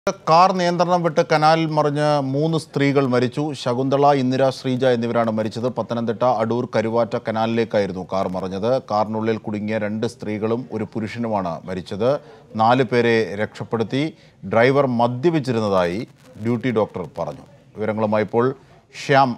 car നിയന്ത്രണം വിട്ട് കനാലിൽ മറിഞ്ഞ് മൂന്ന് സ്ത്രീകൾ മരിച്ചു ശകുന്തള ഇന്ദിര ശ്രീജ എന്നിവരാണ് മരിച്ചത് പത്തനംതിട്ട അടൂർ കരുവാറ്റ കനാലിലേക്കായിരുന്നു കാർ മറിഞ്ഞത് കാറിനുള്ളിൽ കുടുങ്ങിയ രണ്ട് സ്ത്രീകളും ഒരു പുരുഷനുമാണ് മരിച്ചത് നാല് പേരെ രക്ഷപ്പെടുത്തി ഡ്രൈവർ മദ്യപിച്ചിരുന്നതായി ഡ്യൂട്ടി ഡോക്ടർ പറഞ്ഞു വിവരങ്ങളുമായി ഇപ്പോൾ ശ്യാം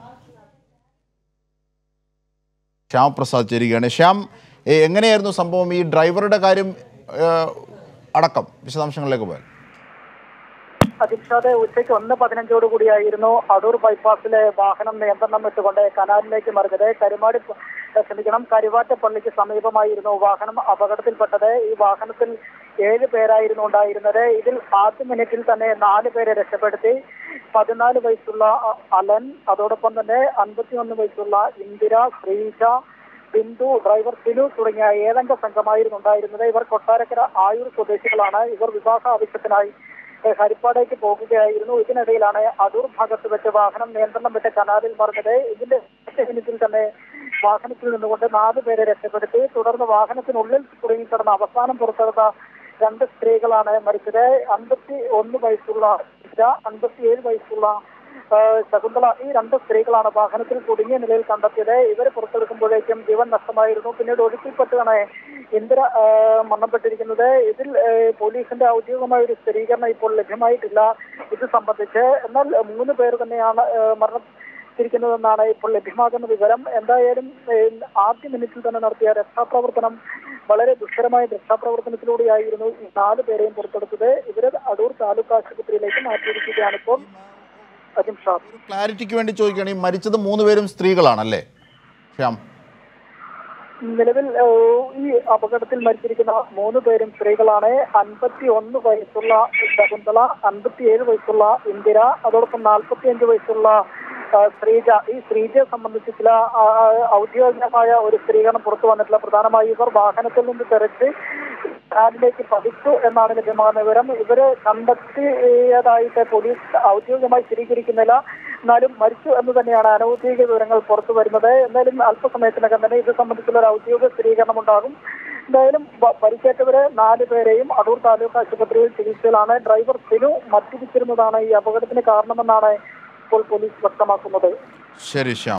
ശ്യാം പ്രസാദ് ചേരുകയാണ് ശ്യാം ഏ, എങ്ങനെയായിരുന്നു സംഭവം ഈ ഡ്രൈവറുടെ കാര്യം ഏ, അടക്കം വിശദാംശങ്ങളിലേക്ക് പോയാൽ അധിക്ഷാതെ ഉച്ചയ്ക്ക് ഒന്ന് പതിനഞ്ചോട് കൂടിയായിരുന്നു അടൂർ ബൈപ്പാസിലെ വാഹനം നിയന്ത്രണം വിട്ടുകൊണ്ട് കനാലിലേക്ക് മറിഞ്ഞത് കരുമാടി പ- ക്ഷമിക്കണം കരുവാറ്റ പള്ളിക്ക് സമീപമായിരുന്നു വാഹനം അപകടത്തിൽപ്പെട്ടത് ഈ വാഹനത്തിൽ ഏഴ് പേരായിരുന്നു ഉണ്ടായിരുന്നത് ഇതിൽ ആദ്യ മിനിറ്റിൽ തന്നെ നാല് പേരെ രക്ഷപ്പെടുത്തി പതിനാല് വയസ്സുള്ള അ- അലൻ അതോടൊപ്പം തന്നെ അൻപത്തിയൊന്ന് വയസ്സുള്ള ഇന്ദിര ശ്രീജ ബിന്ദു ഡ്രൈവർ സിനു തുടങ്ങിയ ഏഴംഗ സംഘമായിരുന്നു ഉണ്ടായിരുന്നത് ഇവർ കൊട്ടാരക്കര ആയൂർ സ്വദേശികളാണ് ഇവർ വിവാഹ ആവശ്യത്തിനായി ഏഹ് ഹരിപ്പാടേക്ക് പോകുകയായിരുന്നു ഇതിനിടയിലാണ് അടൂർ ഭാഗത്ത് വെച്ച് വാഹനം നിയന്ത്രണം വിട്ട് കനാലിൽ മറിഞ്ഞത് ഇതിന്റെ ഒറ്റ മിനിറ്റിൽ തന്നെ വാഹനത്തിൽ നിന്നുകൊണ്ട് നാല് പേരെ രക്ഷപ്പെടുത്തി തുടർന്ന് വാഹനത്തിനുള്ളിൽ കുടുങ്ങിക്കിടന്ന അവസാനം പുറത്തെടുത്ത രണ്ട് സ്ത്രീകളാണ് മരിച്ചത് അൻപത്തി ഒന്ന് വയസ്സുള്ള ഇര, അൻപത്തിയേഴ് വയസ്സുള്ള ആ, ശകുന്തള ഈ രണ്ട് സ്ത്രീകളാണ് വാഹനത്തിൽ കുടുങ്ങിയ നിലയിൽ കണ്ടെത്തിയത് ഇവരെ പുറത്തെടുക്കുമ്പോഴേക്കും ജീവൻ നഷ്ടമായിരുന്നു പിന്നീട് ഒഴുക്കിൽപ്പെട്ടാണ് ഇന്ദിര ആ, മരണപ്പെട്ടിരിക്കുന്നത് ഇതിൽ ആ, പോലീസിന്റെ ഔദ്യോഗികമായ ഒരു സ്ഥിരീകരണം ഇപ്പോൾ ലഭ്യമായിട്ടില്ല ഇത് സംബന്ധിച്ച് എന്നാൽ മൂന്ന് പേർ തന്നെയാണ് ആ, മരണത്തിരിക്കുന്നതെന്നാണ് ഇപ്പോൾ ലഭ്യമാകുന്ന വിവരം എന്തായാലും ഏ, ആദ്യ മിനിറ്റിൽ തന്നെ നടത്തിയ രക്ഷാപ്രവർത്തനം വളരെ ദുഷ്കരമായ രക്ഷാപ്രവർത്തനത്തിലൂടെയായിരുന്നു ഈ നാല് പേരെയും പുറത്തെടുത്തത് ഇവരെ അടൂർ താലൂക്ക് ആശുപത്രിയിലേക്ക് മാറ്റിയിരിക്കുകയാണ് ഇപ്പോൾ അജിം ഷാ ക്ലാരിറ്റിക്ക് വേണ്ടി ചോദിക്കുകയാണ് ഈ മരിച്ചത് മൂന്ന് പേരും സ്ത്രീകളാണല്ലേ ശ്യാം നിലവിൽ ഏഹ്, ഈ അപകടത്തിൽ മരിച്ചിരിക്കുന്ന മൂന്ന് പേരും സ്ത്രീകളാണ് അൻപത്തി ഒന്ന് വയസ്സുള്ള ശകുന്തള അൻപത്തിയേഴ് വയസ്സുള്ള ഇന്ദിര അതോടൊപ്പം നാൽപ്പത്തിയഞ്ച് വയസ്സുള്ള ആ, ശ്രീജ ഈ ശ്രീജയെ സംബന്ധിച്ച് ചില ആ, ആ, ഔദ്യോഗികമായ ഒരു സ്ത്രീകരണം പുറത്തു വന്നിട്ടില്ല പ്രധാനമായി ഇവർ വാഹനത്തിൽ നിന്ന് തെറിച്ച് കാലിലേക്ക് പതിച്ചു എന്നാണ് ലഭ്യമാകുന്ന വിവരം ഇവര് കണ്ടെത്തിയതായിട്ട് പോലീസ് ഔദ്യോഗികമായി സ്ഥിരീകരിക്കുന്നില്ല എന്നാലും മരിച്ചു എന്ന് തന്നെയാണ് അനൌദ്യോഗിക വിവരങ്ങൾ പുറത്തു വരുന്നത് എന്നാലും അല്പസമയത്തിനകം തന്നെ ഇത് സംബന്ധിച്ചുള്ള ഒരു ഔദ്യോഗിക സ്ഥിരീകരണം ഉണ്ടാകും എന്തായാലും വ- പരിക്കേറ്റവരെ നാല് പേരെയും അടൂർ താലൂക്ക് ആശുപത്രിയിൽ ചികിത്സയിലാണ് ഡ്രൈവർ സിനു മദ്യപിച്ചിരുന്നതാണ് ഈ അപകടത്തിന് കാരണമെന്നാണ് ഇപ്പോൾ പോലീസ് വ്യക്തമാക്കുന്നത് ശരി ശ്യാം